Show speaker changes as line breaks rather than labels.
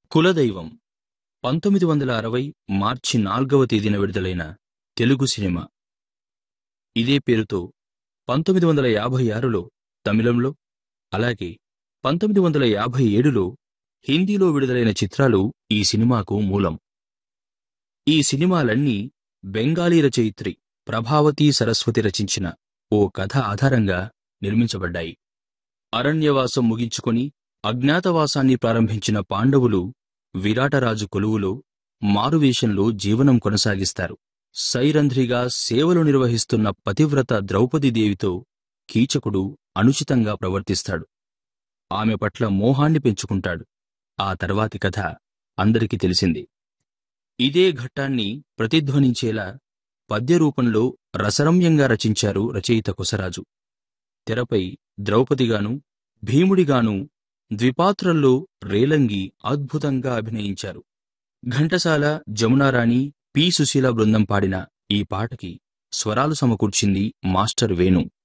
కులదైవం పంతొమ్మిది వందల అరవై మార్చి నాల్గవ తేదీన విడుదలైన తెలుగు సినిమా ఇదే పేరుతో పంతొమ్మిది వందల యాభై ఆరులో తమిళంలో అలాగే పంతొమ్మిది వందల యాభై ఏడులో హిందీలో విడుదలైన చిత్రాలు ఈ సినిమాకు మూలం ఈ సినిమాలన్నీ బెంగాలీ రచయిత్రి ప్రభావతి సరస్వతి రచించిన ఓ కథ ఆధారంగా నిర్మించబడ్డాయి అరణ్యవాసం ముగించుకొని అజ్ఞాతవాసాన్ని ప్రారంభించిన పాండవులు విరాటరాజు కొలువులో మారువేషంలో జీవనం కొనసాగిస్తారు సైరంధ్రిగా సేవలు నిర్వహిస్తున్న పతివ్రత ద్రౌపదీదేవితో కీచకుడు అనుచితంగా ప్రవర్తిస్తాడు ఆమె పట్ల మోహాన్ని పెంచుకుంటాడు ఆ తర్వాతి కథ అందరికీ తెలిసింది ఇదే ఘట్టాన్ని ప్రతిధ్వనించేలా పద్యరూపంలో రసరమ్యంగా రచించారు రచయిత కొసరాజు తెరపై ద్రౌపదిగాను భీముడిగాను ద్విపాత్రల్లో రేలంగి అద్భుతంగా అభినయించారు ఘంటసాల జమునారాణి పి సుశీల బృందం పాడిన ఈ పాటకి స్వరాలు సమకూర్చింది మాస్టర్ వేణు